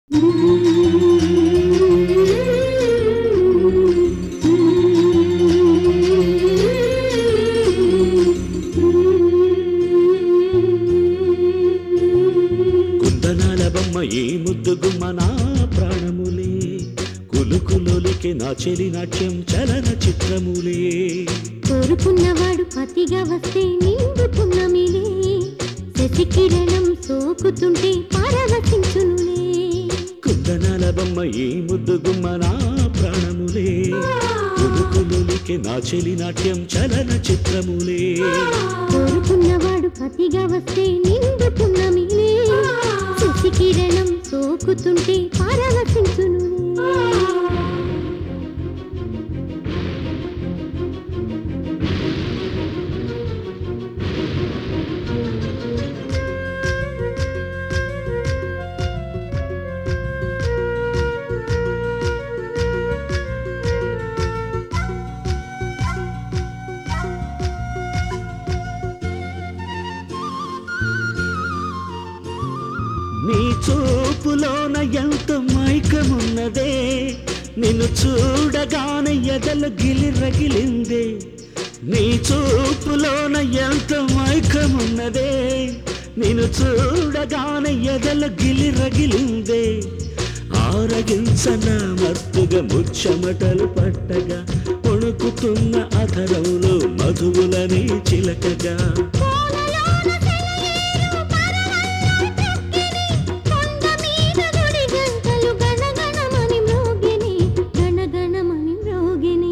కుందనాల బొమ్మ ఈ ముద్దు గుమ్మ నా ప్రాణములే కులుకులోలికి నా చెలి నాట్యం చలన చిత్రములే కోరుకున్నవాడు పతిగా వస్తే నిండుకున్నమిలే శశికిరణం సోకుతుంటే పరవశించునులే కుందనాల బొమ్మ ఈ ముద్దు గుమ్మ నా ప్రాణములే కులుకులోలికి నా చెలి నాట్యం చలన చిత్రములే కోరుకున్నవాడు పతిగా వస్తే నిండుకున్నమిలే శశికిరణం సోకుతుంటే పరవశించునులే నీ చూపులోన ఎంత మైకమున్నదే నిన్ను చూడగానే ఎదలు గిలిరగిలిందే నీ చూపులోన ఎంత మైకమున్నదే నిన్ను చూడగానే ఎదలు గిలిరగిలిందే ఆరగించన మత్తుగా ముచ్చమటలు పట్టగా వణుకుతున్న అధరంలో మధువులని చిలకగా కోనలోన సెలయేరు పరవళ్ళం తొక్కిని, కొండ మీద గుడి గంటలు గణగణమని మ్రోగిని, గణగణమని మ్రోగిని.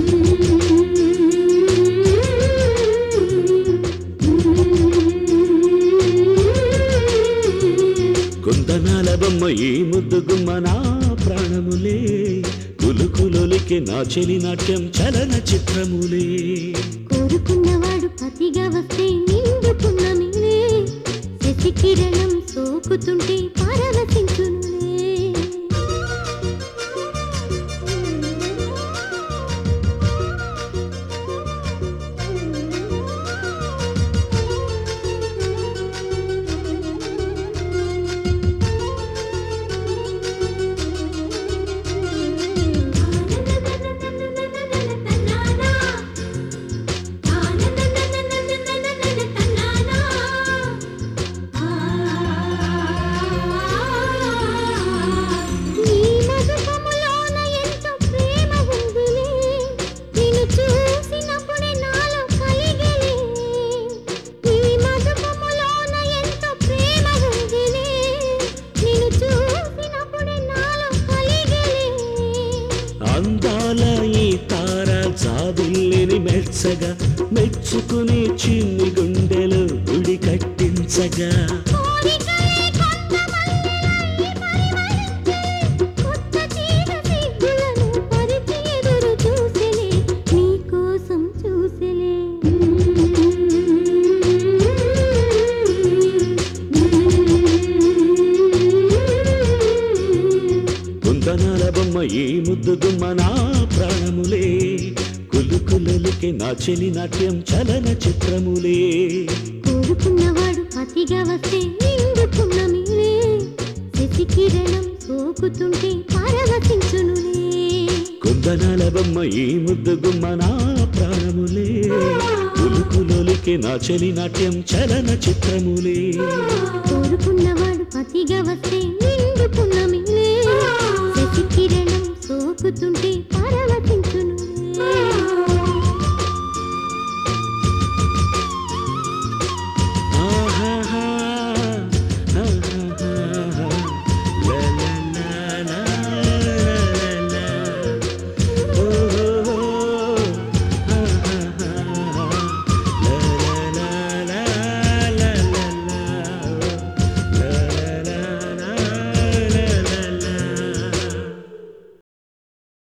కుందనాల బొమ్మ ఈ ముద్దు గుమ్మ నా ప్రాణములే కులుకులొలికి నా చెలి నాట్యం చలన చిత్రములే కోరుకున్నవాడు పతిగా వస్తే నిండుకున్నమిలే, శశికిరణం సోకుతుంటే పరవశించునులే నీ మధుపములోన ఎంతో ప్రేమ ఉందిలే నిన్ను చూసినప్పుడే నాలో కలిగిలే నీ మధుపములోన ఎంతో ప్రేమ ఉందిలే నిన్ను చూసినప్పుడే నాలో కలిగిలే అందాల ఈ తార జాబిల్లిని మెచ్చగా మెచ్చుకుని చిన్ని గుండెలు గుడి కట్టించగా కోరికలే కొంతమందిలై పరిమళించే, కొత్త చీర సిగ్గులను పరిచి ఎదురు చూసెలే, నీ కోసం చూసెలే. కుందనాల బొమ్మ ఈ ముద్దు గుమ్మ నా ప్రాణములే కులుకులొలికి నా చెలి నాట్యం చలన చిత్రములే కోరుకున్నవాడు పతిగా వస్తే నిండుకున్నమిలే, శశికిరణం సోకుతుంటే పరవశించునులే కుందనాల బొమ్మ ఈ ముద్దు గుమ్మ నా ప్రాణములే కులుకులొలికి నా చెలి నాట్యం చలన చిత్రములే కోరుకున్నవాడు పతిగా వస్తే